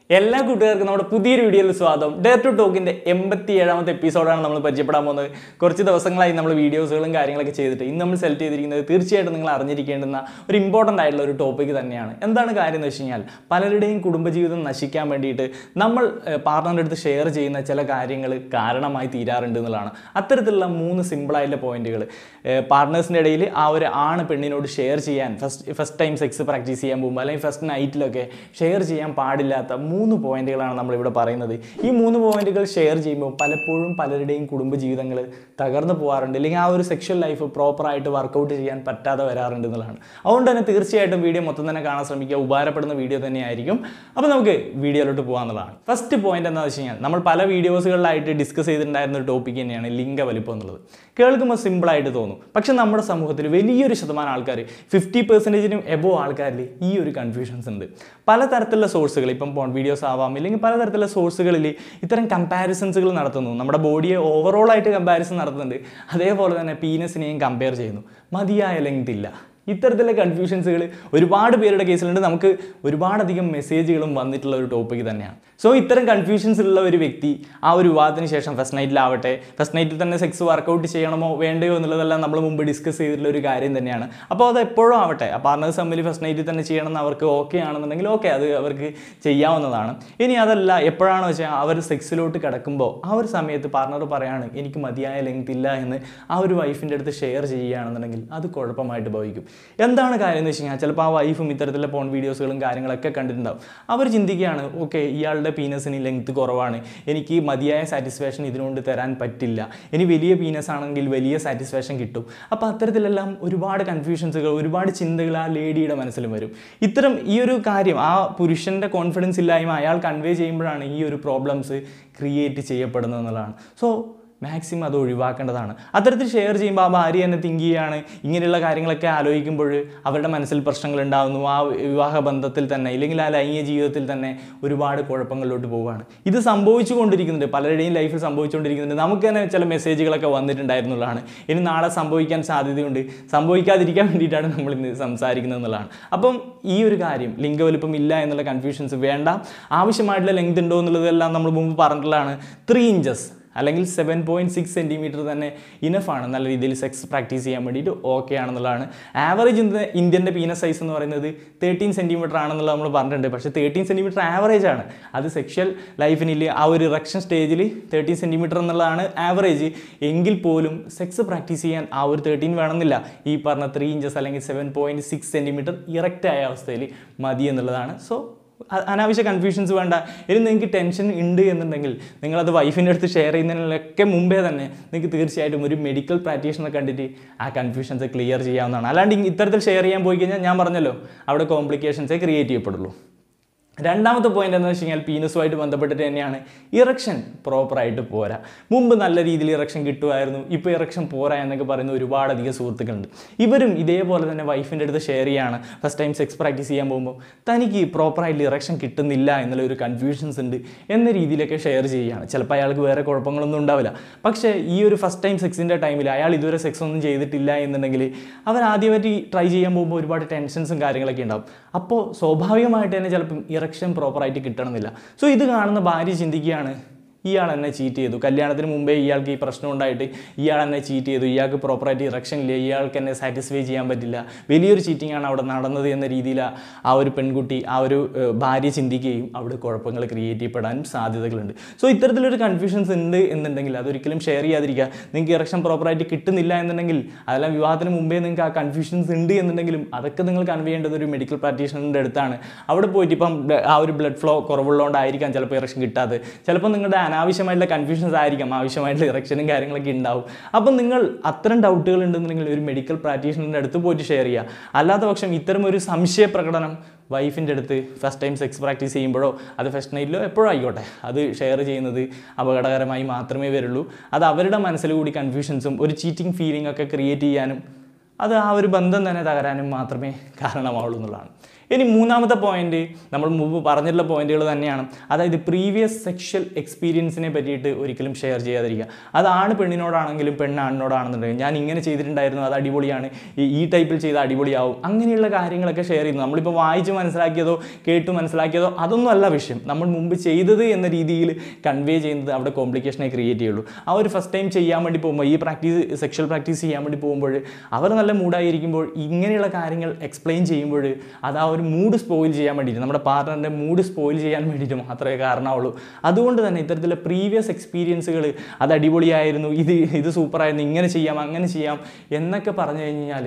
എല്ലാ കൂട്ടുകാർക്കും നമ്മുടെ പുതിയൊരു വീഡിയോയിൽ സ്വാഗതം ഡെയർ ടു ടോക്കിന്റെ എൺപത്തി ഏഴാമത്തെ എപ്പിസോഡാണ് നമ്മൾ പരിചയപ്പെടാൻ പോകുന്നത് കുറച്ച് ദിവസങ്ങളായി നമ്മൾ വീഡിയോസുകളും കാര്യങ്ങളൊക്കെ ചെയ്തിട്ട് ഇന്ന് നമ്മൾ സെലക്ട് ചെയ്തിരിക്കുന്നത് തീർച്ചയായിട്ടും നിങ്ങൾ അറിഞ്ഞിരിക്കേണ്ടുന്ന ഒരു ഇമ്പോർട്ടൻ്റ് ആയിട്ടുള്ള ഒരു ടോപ്പിക് തന്നെയാണ് എന്താണ് കാര്യം എന്ന് വെച്ച് കഴിഞ്ഞാൽ പലരുടെയും കുടുംബജീവിതം നശിക്കാൻ വേണ്ടിയിട്ട് നമ്മൾ പാർട്ണറുടെ അടുത്ത് ഷെയർ ചെയ്യുന്ന ചില കാര്യങ്ങൾ കാരണമായി തീരാറുണ്ട് എന്നുള്ളതാണ് അത്തരത്തിലുള്ള മൂന്ന് സിമ്പിളായിട്ടുള്ള പോയിന്റുകൾ പാർട്ട്നേഴ്സിൻ്റെ ഇടയിൽ ആ ഒരു ആണ് പെണ്ണിനോട് ഷെയർ ചെയ്യാൻ first first time sex practice ചെയ്യാൻ പോകുമ്പോൾ അല്ലെങ്കിൽ ഫസ്റ്റ് നൈറ്റിലൊക്കെ ഷെയർ ചെയ്യാൻ പാടില്ലാത്ത മൂന്ന് പോയിന്റുകളാണ് നമ്മളിവിടെ പറയുന്നത് ഈ മൂന്ന് പോയിന്റുകൾ ഷെയർ ചെയ്യുമ്പോൾ പലപ്പോഴും പലരുടെയും കുടുംബജീവിതങ്ങൾ തകർന്നു പോകാറുണ്ട് അല്ലെങ്കിൽ ആ ഒരു സെക്ഷൽ ലൈഫ് പ്രോപ്പറായിട്ട് വർക്കൗട്ട് ചെയ്യാൻ പറ്റാതെ വരാറുണ്ട് എന്നുള്ളതാണ് അതുകൊണ്ട് തന്നെ തീർച്ചയായിട്ടും വീഡിയോ മൊത്തം തന്നെ കാണാൻ ശ്രമിക്കുക ഉപകാരപ്പെടുന്ന വീഡിയോ തന്നെയായിരിക്കും അപ്പോൾ നമുക്ക് വീഡിയോയിലോട്ട് പോകാമെന്നുള്ളതാണ് ഫസ്റ്റ് പോയിന്റ് എന്താണെന്ന് വെച്ച് കഴിഞ്ഞാൽ നമ്മൾ പല വീഡിയോസുകളിലായിട്ട് ഡിസ്കസ് ചെയ്തിട്ടുണ്ടായിരുന്ന ഒരു ടോപ്പിക് തന്നെയാണ് ലിംഗ വലിപ്പം എന്നുള്ളത് കേൾക്കുമ്പോൾ സിമ്പിളായിട്ട് തോന്നും പക്ഷെ നമ്മുടെ സമൂഹത്തിൽ വലിയൊരു ശതമാനം ആൾക്കാർ ഫിഫ്റ്റി പെർസെൻറ്റേജിനും എബോ ആൾക്കാരിൽ ഈ ഒരു കൺഫ്യൂഷൻസ് ഉണ്ട് പലതരത്തിലുള്ള സോഴ്സുകൾ ഇപ്പം പോൺ വീഡിയോസ് ആവാം ഇല്ലെങ്കിൽ പലതരത്തിലുള്ള സോഴ്സുകളിൽ ഇത്തരം കമ്പാരിസൺസുകൾ നടത്തുന്നു നമ്മുടെ ബോഡിയെ ഓവറോൾ ആയിട്ട് കമ്പാരിസൺ നടത്തുന്നുണ്ട് അതേപോലെ തന്നെ പീനസിനെയും കമ്പയർ ചെയ്യുന്നു മതിയായ ലെങ്ത് ഇല്ല ഇത്തരത്തിലുള്ള കൺഫ്യൂഷൻസുകൾ ഒരുപാട് പേരുടെ കേസിലുണ്ട് നമുക്ക് ഒരുപാടധികം മെസ്സേജുകളും വന്നിട്ടുള്ള ഒരു ടോപ്പിക് തന്നെയാണ് സോ ഇത്തരം കൺഫ്യൂഷൻസ് ഉള്ള ഒരു വ്യക്തി ആ ഒരു വിവാഹത്തിന് ശേഷം ഫസ്റ്റ് നൈറ്റിലാവട്ടെ ഫസ്റ്റ് നൈറ്റിൽ തന്നെ സെക്സ് വർക്കൗട്ട് ചെയ്യണമോ വേണ്ടയോ എന്നുള്ളതെല്ലാം നമ്മൾ മുമ്പ് ഡിസ്കസ് ചെയ്തിട്ടുള്ള ഒരു കാര്യം തന്നെയാണ് അപ്പോൾ അത് എപ്പോഴും ആവട്ടെ ആ പാർട്ണേഴ്സ് തമ്മിൽ ഫസ്റ്റ് നൈറ്റിൽ തന്നെ ചെയ്യണമെന്ന് അവർക്ക് ഓക്കെ ആണെന്നുണ്ടെങ്കിൽ ഓക്കെ അത് അവർക്ക് ചെയ്യാവുന്നതാണ് ഇനി അതല്ല എപ്പോഴാണോ വെച്ചാൽ അവർ സെക്സിലോട്ട് കിടക്കുമ്പോൾ ആ ഒരു സമയത്ത് പാർട്ണർ പറയാണ് എനിക്ക് മതിയായ ലെങ്ത് ഇല്ല എന്ന് ആ ഒരു വൈഫിൻ്റെ അടുത്ത് ഷെയർ ചെയ്യുകയാണെന്നുണ്ടെങ്കിൽ അത് കുഴപ്പമായിട്ട് ഭവിക്കും എന്താണ് കാര്യം എന്ന് വെച്ച് കഴിഞ്ഞാൽ ചിലപ്പോൾ ആ വൈഫും ഇത്തരത്തിലുള്ള പോൺ വീഡിയോസുകളും കാര്യങ്ങളൊക്കെ കണ്ടിട്ടുണ്ടാവും അവർ ചിന്തിക്കുകയാണ് ഓക്കെ ഇയാളുടെ പീനസിന് ലെങ്ത് കുറവാണ് എനിക്ക് മതിയായ സാറ്റിസ്ഫാക്ഷൻ ഇതിനുകൊണ്ട് തരാൻ പറ്റില്ല ഇനി വലിയ പീനസ് ആണെങ്കിൽ വലിയ സാറ്റിസ്ഫാക്ഷൻ കിട്ടും അപ്പോൾ അത്തരത്തിലെല്ലാം ഒരുപാട് കൺഫ്യൂഷൻസുകൾ ഒരുപാട് ചിന്തകൾ ആ ലേഡിയുടെ മനസ്സിലും വരും ഇത്തരം ഈ ഒരു കാര്യം ആ പുരുഷൻ്റെ കോൺഫിഡൻസ് ഇല്ലായ്മ അയാൾ കൺവേ ചെയ്യുമ്പോഴാണ് ഈ ഒരു പ്രോബ്ലംസ് ക്രിയേറ്റ് ചെയ്യപ്പെടുന്നത് എന്നുള്ളതാണ് സോ മാക്സിമം അത് ഒഴിവാക്കേണ്ടതാണ് അത്തരത്തിൽ ഷെയർ ചെയ്യുമ്പോൾ ആ ഭാര്യ തന്നെ തിങ്ക് ചെയ്യുകയാണ് ഇങ്ങനെയുള്ള കാര്യങ്ങളൊക്കെ ആലോചിക്കുമ്പോൾ അവരുടെ മനസ്സിൽ പ്രശ്നങ്ങൾ ഉണ്ടാകുന്നു ആ വിവാഹ ബന്ധത്തിൽ തന്നെ ഇല്ലെങ്കിൽ ആ ലൈംഗിക ജീവിതത്തിൽ തന്നെ ഒരുപാട് കുഴപ്പങ്ങളിലോട്ട് പോവുകയാണ് ഇത് സംഭവിച്ചു കൊണ്ടിരിക്കുന്നുണ്ട് പലരുടെയും ലൈഫിൽ സംഭവിച്ചുകൊണ്ടിരിക്കുന്നുണ്ട് നമുക്ക് തന്നെ ചില മെസ്സേജുകളൊക്കെ വന്നിട്ടുണ്ടായിരുന്നുള്ളതാണ് ഇനി നാളെ സംഭവിക്കാൻ സാധ്യതയുണ്ട് സംഭവിക്കാതിരിക്കാൻ വേണ്ടിയിട്ടാണ് നമ്മൾ ഇന്ന് സംസാരിക്കുന്നത് എന്നുള്ളതാണ് അപ്പം ഈ ഒരു കാര്യം ലിംഗവലുപ്പം ഇല്ല എന്നുള്ള കൺഫ്യൂഷൻസ് വേണ്ട ആവശ്യമായിട്ടുള്ള ലെങ്ത് ഉണ്ടോ എന്നുള്ളതെല്ലാം നമ്മൾ മുമ്പ് പറഞ്ഞിട്ടുള്ളതാണ് ത്രീ ഇഞ്ചസ് അല്ലെങ്കിൽ സെവൻ പോയിൻറ്റ് സിക്സ് സെൻറ്റിമീറ്റർ തന്നെ ഇനഫാണ് നല്ല രീതിയിൽ സെക്സ് പ്രാക്ടീസ് ചെയ്യാൻ വേണ്ടിയിട്ട് ഓക്കെ ആണെന്നുള്ളതാണ് ആവറേജ് ഇന്ന് ഇന്ത്യൻ്റെ പീനസ് സൈസ് എന്ന് പറയുന്നത് തേർട്ടീൻ സെൻറ്റിമീറ്റർ ആണെന്നുള്ളത് നമ്മൾ പറഞ്ഞിട്ടുണ്ട് പക്ഷേ തേർട്ടീൻ സെൻറ്റിമീറ്റർ ആവറേജ് ആണ് അത് സെക്ഷൽ ലൈഫിനിൽ ആ ഒരു ഇറക്ഷൻ സ്റ്റേജിൽ തേർട്ടീൻ സെൻറ്റിമീറ്റർ എന്നുള്ളതാണ് ആവറേജ് എങ്കിൽ പോലും സെക്സ് പ്രാക്ടീസ് ചെയ്യാൻ ആ ഒരു തേർട്ടീൻ വേണമെന്നില്ല ഈ പറഞ്ഞ ത്രീ ഇഞ്ചസ് അല്ലെങ്കിൽ seven point six centimetre erect ആയ അവസ്ഥയിൽ മതി എന്നുള്ളതാണ് സോ അ- അനാവശ്യ കൺഫ്യൂഷൻസ് വേണ്ട ഇനി നിങ്ങൾക്ക് ടെൻഷൻ ഉണ്ട് എന്നുണ്ടെങ്കിൽ നിങ്ങളത് വൈഫിൻ്റെ അടുത്ത് ഷെയർ ചെയ്യുന്നതിനൊക്കെ മുമ്പേ തന്നെ നിങ്ങൾക്ക് തീർച്ചയായിട്ടും ഒരു മെഡിക്കൽ പ്രാക്ടീഷണറെ കണ്ടിട്ട് ആ കൺഫ്യൂഷൻസ് ക്ലിയർ ചെയ്യാവുന്നതാണ് അല്ലാണ്ട് ഇ- ഇത്തരത്തിൽ ഷെയർ ചെയ്യാൻ പോയി കഴിഞ്ഞാൽ ഞാൻ പറഞ്ഞല്ലോ അവിടെ കോംപ്ലിക്കേഷൻസേ ക്രിയേറ്റ് ചെയ്യപ്പെടുള്ളൂ രണ്ടാമത്തെ പോയിന്റ് എന്ന് വെച്ച് കഴിഞ്ഞാൽ പീനസുമായിട്ട് ബന്ധപ്പെട്ടിട്ട് തന്നെയാണ് ഇറക്ഷൻ പ്രോപ്പറായിട്ട് പോരാ മുമ്പ് നല്ല രീതിയിൽ ഇറക്ഷൻ കിട്ടുമായിരുന്നു ഇപ്പോൾ ഇറക്ഷൻ പോരാ എന്നൊക്കെ പറയുന്ന ഒരുപാടധികം സുഹൃത്തുക്കളുണ്ട് ഇവരും ഇതേപോലെ തന്നെ വൈഫിൻ്റെ അടുത്ത് ഷെയർ ചെയ്യാണ് ഫസ്റ്റ് ടൈം സെക്സ് പ്രാക്ടീസ് ചെയ്യാൻ പോകുമ്പോൾ തനിക്ക് പ്രോപ്പറായിട്ട് ഇറക്ഷൻ കിട്ടുന്നില്ല എന്നുള്ള ഒരു കൺഫ്യൂഷൻസ് ഉണ്ട് എന്ന രീതിയിലൊക്കെ ഷെയർ ചെയ്യുകയാണ് ചിലപ്പോൾ അയാൾക്ക് വേറെ കുഴപ്പങ്ങളൊന്നും ഉണ്ടാവില്ല പക്ഷേ ഈ ഒരു ഫസ്റ്റ് ടൈം സെക്സിൻ്റെ ടൈമിൽ അയാൾ ഇതുവരെ സെക്സ് ഒന്നും ചെയ്തിട്ടില്ല എന്നുണ്ടെങ്കിൽ അവൻ ആദ്യമായിട്ട് ട്രൈ ചെയ്യാൻ പോകുമ്പോൾ ഒരുപാട് ടെൻഷൻസും കാര്യങ്ങളൊക്കെ ഉണ്ടാവും അപ്പോൾ സ്വാഭാവികമായിട്ട് തന്നെ ചിലപ്പം ഇറക്ഷൻ പ്രോപ്പറായിട്ട് കിട്ടണമെന്നില്ല സോ ഇത് കാണുന്ന ഭാര്യ ചിന്തിക്കുകയാണ് ഇയാൾ എന്നെ ചീറ്റ് ചെയ്തു കല്യാണത്തിന് മുമ്പേ ഇയാൾക്ക് ഈ പ്രശ്നം ഉണ്ടായിട്ട് ഇയാൾ എന്നെ ചീറ്റ് ചെയ്തു ഇയാൾക്ക് പ്രോപ്പറായിട്ട് ഇറക്ഷൻ ഇല്ല ഇയാൾക്ക് എന്നെ സാറ്റിസ്ഫൈ ചെയ്യാൻ പറ്റില്ല വലിയൊരു ചീറ്റിംഗ് ആണ് അവിടെ നടന്നത് എന്ന രീതിയിൽ ആ- ആ ഒരു പെൺകുട്ടി ആ ഒരു ഏഹ്, ഭാര്യ ചിന്തിക്കുകയും അവിടെ കുഴപ്പങ്ങൾ ക്രിയേറ്റ് ചെയ്യപ്പെടാനും സാധ്യതകളുണ്ട് സോ ഇത്തരത്തിലൊരു കൺഫ്യൂഷൻസ് ഉണ്ട് എന്നുണ്ടെങ്കിൽ അതൊരിക്കലും ഷെയർ ചെയ്യാതിരിക്കുക നിങ്ങൾക്ക് ഇറക്ഷൻ പ്രോപ്പറായിട്ട് കിട്ടുന്നില്ല എന്നുണ്ടെങ്കിൽ അതെല്ലാം വിവാഹത്തിന് മുമ്പേ നിങ്ങൾക്ക് ആ കൺഫ്യൂഷൻസ് ഉണ്ട് എന്നുണ്ടെങ്കിലും അതൊക്കെ നിങ്ങൾ കൺവേ ചെയ്യേണ്ടത് ഒരു മെഡിക്കൽ പ്രാക്ടീഷണറിൻ്റെ അടുത്താണ് അവിടെ പോയിട്ട് ഇപ്പം ബ്ല- ആ ഒരു ബ്ലഡ് ഫ്ലോ കുറവുള്ളതുകൊണ്ടായിരിക്കാം ചിലപ്പോൾ ഇറക്ഷൻ കിട്ടാതെ ചിലപ്പോൾ നിങ്ങളുടെ അനാവശ്യമായിട്ടുള്ള കൺഫ്യൂഷൻസ് ആയിരിക്കാം ആവശ്യമായിട്ടുള്ള ഇറക്ഷനും കാര്യങ്ങളൊക്കെ ഉണ്ടാവും അപ്പം നിങ്ങൾ അത്തരം ഡൗട്ടുകൾ ഉണ്ടെന്നുണ്ടെങ്കിൽ ഒരു മെഡിക്കൽ പ്രാക്ടീഷണറിൻ്റെ അടുത്ത് പോയിട്ട് ഷെയർ ചെയ്യുക അല്ലാത്ത പക്ഷം ഇത്തരം ഒരു സംശയ പ്രകടനം വൈഫിൻ്റെ അടുത്ത് ഫസ്റ്റ് ടൈം സെക്സ് പ്രാക്ടീസ് ചെയ്യുമ്പോഴോ അത് ഫസ്റ്റ് നൈറ്റിലോ എപ്പോഴോ ആയിക്കോട്ടെ അത് ഷെയർ ചെയ്യുന്നത് അപകടകരമായി മാത്രമേ വരുള്ളൂ അത് അവരുടെ മനസ്സിൽ കൂടി കൺഫ്യൂഷൻസും ഒരു ചീറ്റിംഗ് ഫീലിംഗ് ഒക്കെ ക്രിയേറ്റ് ചെയ്യാനും അത് ആ ഒരു ബന്ധം തന്നെ തകരാനും മാത്രമേ കാരണമാവുള്ളൂ എന്നുള്ളതാണ് ഇനി മൂന്നാമത്തെ പോയിന്റ് നമ്മൾ മുമ്പ് പറഞ്ഞിട്ടുള്ള പോയിന്റുകൾ തന്നെയാണ് അതായത് പ്രീവിയസ് സെക്ഷൽ എക്സ്പീരിയൻസിനെ പറ്റിയിട്ട് ഒരിക്കലും ഷെയർ ചെയ്യാതിരിക്കുക അതാണ് പെണ്ണിനോടാണെങ്കിലും പെണ്ണാണിനോടാണെന്നുണ്ടെങ്കിൽ ഞാൻ ഇങ്ങനെ ചെയ്തിട്ടുണ്ടായിരുന്നു അത് അടിപൊളിയാണ് ഈ- ഈ ടൈപ്പിൽ ചെയ്ത അടിപൊളിയാവും അങ്ങനെയുള്ള കാര്യങ്ങളൊക്കെ ഷെയർ ചെയ്യുന്നു നമ്മളിപ്പോൾ വായിച്ച് മനസ്സിലാക്കിയതോ കേട്ട് മനസ്സിലാക്കിയതോ അതൊന്നും അല്ല വിഷയം നമ്മൾ മുമ്പ് ചെയ്തത് എന്ന രീതിയിൽ കൺവേ ചെയ്യുന്നത് അവിടെ കോംപ്ലിക്കേഷനെ ക്രിയേറ്റ് ചെയ്യുള്ളൂ ആ ഒരു ഫസ്റ്റ് ടൈം ചെയ്യാൻ വേണ്ടി പോകുമ്പോൾ ഈ പ്രാക്ടീസ് സെക്ഷൽ പ്രാക്ടീസ് ചെയ്യാൻ വേണ്ടി പോകുമ്പോൾ അവർ നല്ല മൂഡായിരിക്കുമ്പോൾ ഇങ്ങനെയുള്ള കാര്യങ്ങൾ എക്സ്പ്ലെയിൻ ചെയ്യുമ്പോൾ അത് ആ ഒരു മൂഡ് സ്പോയിൽ ചെയ്യാൻ വേണ്ടിയിട്ട് നമ്മുടെ പാർട്ട്ണറിൻ്റെ മൂഡ് സ്പോയിൽ ചെയ്യാൻ വേണ്ടിയിട്ട് മാത്രമേ കാരണമുള്ളൂ അതുകൊണ്ട് തന്നെ ഇത്തരത്തിലുള്ള പ്രീവിയസ് എക്സ്പീരിയൻസുകൾ അത് അടിപൊളിയായിരുന്നു ഇത് ഇത് സൂപ്പറായിരുന്നു ഇങ്ങനെ ചെയ്യാം അങ്ങനെ ചെയ്യാം എന്നൊക്കെ പറഞ്ഞു കഴിഞ്ഞാൽ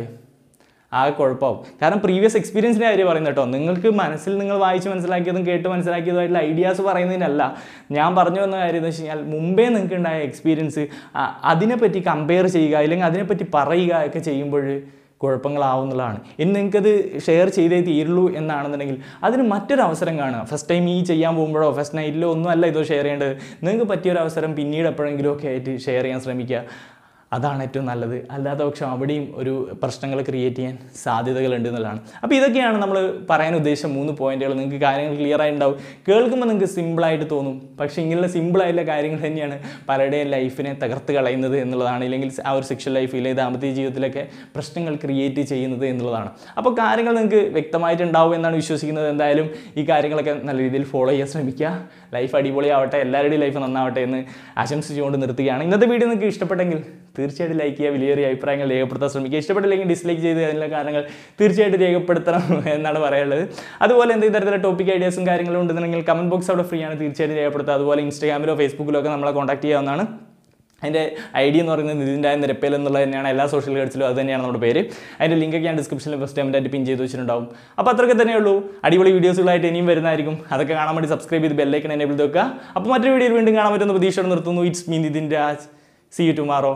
ആ കുഴപ്പമാവും കാരണം പ്രീവിയസ് എക്സ്പീരിയൻസിൻ്റെ കാര്യം പറയുന്നത് കേട്ടോ നിങ്ങൾക്ക് മനസ്സിൽ നിങ്ങൾ വായിച്ച് മനസ്സിലാക്കിയതും കേട്ട് മനസ്സിലാക്കിയതുമായിട്ടുള്ള ഐഡിയാസ് പറയുന്നതിനല്ല ഞാൻ പറഞ്ഞു വന്ന കാര്യം എന്ന് വെച്ച് കഴിഞ്ഞാൽ മുമ്പേ നിങ്ങൾക്ക് ഉണ്ടായ എക്സ്പീരിയൻസ് അതിനെപ്പറ്റി കമ്പയർ ചെയ്യുക അല്ലെങ്കിൽ അതിനെപ്പറ്റി പറയുക ഒക്കെ ചെയ്യുമ്പോൾ കുഴപ്പങ്ങളാവുന്നതാണ് ഇനി നിങ്ങൾക്കത് ഷെയർ ചെയ്തേ തീരുള്ളൂ എന്നാണെന്നുണ്ടെങ്കിൽ അതിന് മറ്റൊരു അവസരം കാണുക ഫസ്റ്റ് ടൈം ഈ ചെയ്യാൻ പോകുമ്പോഴോ ഫസ്റ്റ് നൈറ്റിലോ ഒന്നും അല്ല ഇത് ഷെയർ ചെയ്യേണ്ടത് നിങ്ങൾക്ക് പറ്റിയൊരു അവസരം പിന്നീട് എപ്പോഴെങ്കിലും ഒക്കെ ആയിട്ട് ഷെയർ ചെയ്യാൻ ശ്രമിക്കുക അതാണ് ഏറ്റവും നല്ലത് അല്ലാത്ത പക്ഷം അവിടെയും ഒരു പ്രശ്നങ്ങൾ ക്രിയേറ്റ് ചെയ്യാൻ സാധ്യതകളുണ്ട് എന്നുള്ളതാണ് അപ്പോൾ ഇതൊക്കെയാണ് നമ്മൾ പറയാൻ ഉദ്ദേശിച്ച മൂന്ന് പോയിന്റുകൾ നിങ്ങൾക്ക് കാര്യങ്ങൾ ക്ലിയർ ആയിട്ടുണ്ടാവും കേൾക്കുമ്പോൾ നിങ്ങൾക്ക് സിമ്പിളായിട്ട് തോന്നും പക്ഷേ ഇങ്ങനെയുള്ള സിമ്പിളായിട്ടുള്ള കാര്യങ്ങൾ തന്നെയാണ് പലരുടെയും ലൈഫിനെ തകർത്ത് കളയുന്നത് എന്നുള്ളതാണ് ഇല്ലെങ്കിൽ ആ ഒരു സെക്ഷൽ ലൈഫിലെ ദാമ്പത്യ ജീവിതത്തിലൊക്കെ പ്രശ്നങ്ങൾ ക്രിയേറ്റ് ചെയ്യുന്നത് എന്നുള്ളതാണ് അപ്പോൾ കാര്യങ്ങൾ നിങ്ങൾക്ക് വ്യക്തമായിട്ടുണ്ടാവും എന്നാണ് വിശ്വസിക്കുന്നത് എന്തായാലും ഈ കാര്യങ്ങളൊക്കെ നല്ല രീതിയിൽ ഫോളോ ചെയ്യാൻ ശ്രമിക്കുക ലൈഫ് അടിപൊളിയാവട്ടെ എല്ലാവരുടെയും ലൈഫ് നന്നാവട്ടെ എന്ന് ആശംസിച്ചുകൊണ്ട് നിർത്തുകയാണ് ഇന്നത്തെ വീഡിയോ നിങ്ങൾക്ക് ഇഷ്ടപ്പെട്ടെങ്കിൽ തീർച്ചയായിട്ടും ലൈക്ക് ചെയ്യുക വലിയൊരു അഭിപ്രായങ്ങൾ രേഖപ്പെടുത്താൻ ശ്രമിക്കുക ഇഷ്ടപ്പെട്ടില്ലെങ്കിൽ ഡിസ്ലൈക്ക് ചെയ്ത് അതിനുള്ള കാരണങ്ങൾ തീർച്ചയായിട്ടും രേഖപ്പെടുത്തണം എന്നാണ് പറയാനുള്ളത് അതുപോലെ എന്തെങ്കിലും തരത്തിലുള്ള ടോപ്പിക് ഐഡിയാസും കാര്യങ്ങളും ഉണ്ടെന്നുണ്ടെങ്കിൽ കമൻറ്റ് ബോക്സ് അവിടെ ഫ്രീ ആണ് തീർച്ചയായിട്ടും രേഖപ്പെടുത്തുക അതുപോലെ ഇൻസ്റ്റാഗ്രാമിലോ ഫേസ്ബുക്കിലോ ഒക്കെ നമ്മളെ കോൺടാക്ട് ചെയ്യാവുന്നതാണ് അതിൻ്റെ ഐ ഡി എന്ന് പറയുന്നത് നിതിൻ്റെ നിരപ്പേൽ എന്നുള്ളത് തന്നെയാണ് എല്ലാ സോഷ്യൽ മീഡിയസിലും അത് തന്നെയാണ് നമ്മുടെ പേര് അതിൻ്റെ ലിങ്കൊക്കെ ഞാൻ ഡിസ്ക്രിപ്ഷനിൽ ഫസ്റ്റ് ടൈമിൻ്റെ പിൻ ചെയ്ത് വെച്ചിട്ടുണ്ടാവും അപ്പോൾ അത്രയൊക്കെ തന്നെയുള്ളൂ അടിപൊളി വീഡിയോസുകളായിട്ട് ഇനിയും വരുന്നതായിരിക്കും അതൊക്കെ കാണാൻ വേണ്ടി സബ്സ്ക്രൈബ് ചെയ്ത് ബെല്ലൈക്കൺ എനേബിൾ വെക്കുക അപ്പോൾ മറ്റൊരു വീഡിയോയിൽ വീണ്ടും കാണാൻ പറ്റുന്ന പ്രതീക്ഷയോടെ നിർത്തുന്നു it's me Nithin Raj see you tomorrow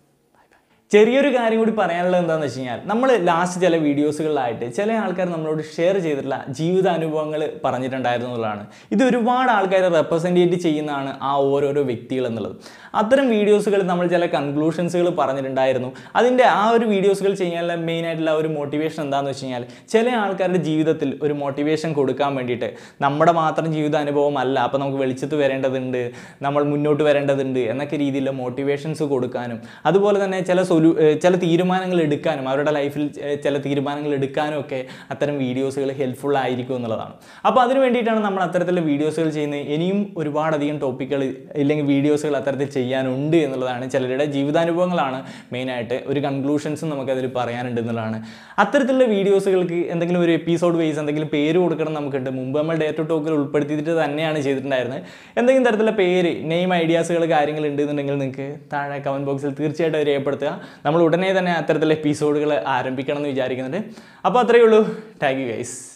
ചെറിയൊരു കാര്യം കൂടി പറയാനുള്ളത് എന്താണെന്ന് വെച്ച് കഴിഞ്ഞാൽ നമ്മൾ ലാസ്റ്റ് ചില വീഡിയോസുകളിലായിട്ട് ചില ആൾക്കാർ നമ്മളോട് ഷെയർ ചെയ്തിട്ടുള്ള ജീവിതാനുഭവങ്ങൾ പറഞ്ഞിട്ടുണ്ടായിരുന്നു എന്നുള്ളതാണ് ഇത് ഒരുപാട് ആൾക്കാരെ റെപ്രസെൻറ്റേറ്റ് ചെയ്യുന്നതാണ് ആ ഓരോരോ വ്യക്തികൾ എന്നുള്ളത് അത്തരം വീഡിയോസുകൾ നമ്മൾ ചില കൺക്ലൂഷൻസുകൾ പറഞ്ഞിട്ടുണ്ടായിരുന്നു അതിൻ്റെ ആ ഒരു വീഡിയോസുകൾ ചെയ്യാനുള്ള മെയിൻ ആയിട്ടുള്ള ഒരു മോട്ടിവേഷൻ എന്താണെന്ന് വെച്ച് കഴിഞ്ഞാൽ ചില ആൾക്കാരുടെ ജീവിതത്തിൽ ഒരു മോട്ടിവേഷൻ കൊടുക്കാൻ വേണ്ടിയിട്ട് നമ്മുടെ മാത്രം ജീവിതാനുഭവം അല്ല അപ്പോൾ നമുക്ക് വെളിച്ചത്ത് വരേണ്ടതുണ്ട് നമ്മൾ മുന്നോട്ട് വരേണ്ടതുണ്ട് എന്നൊക്കെ രീതിയിലുള്ള മോട്ടിവേഷൻസ് കൊടുക്കാനും അതുപോലെ തന്നെ ചില സൊല്യൂ ഏഹ് ചില തീരുമാനങ്ങൾ എടുക്കാനും അവരുടെ ലൈഫിൽ ഏഹ് ചില തീരുമാനങ്ങൾ എടുക്കാനും ഒക്കെ അത്തരം വീഡിയോസുകൾ ഹെൽപ്ഫുൾ ആയിരിക്കും എന്നുള്ളതാണ് അപ്പോൾ അതിന് വേണ്ടിയിട്ടാണ് നമ്മൾ അത്തരത്തിലുള്ള വീഡിയോസുകൾ ചെയ്യുന്നത് ഇനിയും ഒരുപാടധികം ടോപ്പിക്കുകൾ ഇല്ലെങ്കിൽ വീഡിയോസുകൾ അത്തരത്തിൽ ചെയ്യാനുണ്ട് എന്നുള്ളതാണ് ചിലരുടെ ജീവിതാനുഭവങ്ങളാണ് മെയിനായിട്ട് ഒരു കൺക്ലൂഷൻസും നമുക്കതിൽ പറയാനുണ്ട് എന്നുള്ളതാണ് അത്തരത്തിലുള്ള വീഡിയോസുകൾക്ക് എന്തെങ്കിലും ഒരു എപ്പിസോഡ് വൈസ് എന്തെങ്കിലും പേര് കൊടുക്കണം നമുക്കുണ്ട് മുമ്പ് നമ്മൾ ഡേ ടു ടോക്കിൽ ഉൾപ്പെടുത്തിയിട്ട് തന്നെയാണ് ചെയ്തിട്ടുണ്ടായിരുന്നത് എന്തെങ്കിലും തരത്തിലുള്ള പേര് നെയിം ഐഡിയാസുകൾ കാര്യങ്ങൾ ഉണ്ട് എന്നുണ്ടെങ്കിൽ നിങ്ങൾക്ക് താഴെ കമൻറ്റ് ബോക്സിൽ തീർച്ചയായിട്ടും അത് രേഖപ്പെടുത്തുക നമ്മൾ ഉടനെ തന്നെ അത്തരത്തിലുള്ള എപ്പിസോഡുകൾ ആരംഭിക്കണം എന്ന് വിചാരിക്കുന്നുണ്ട് അപ്പോൾ അത്രയേ ഉള്ളൂ താങ്ക് യു ഗൈസ്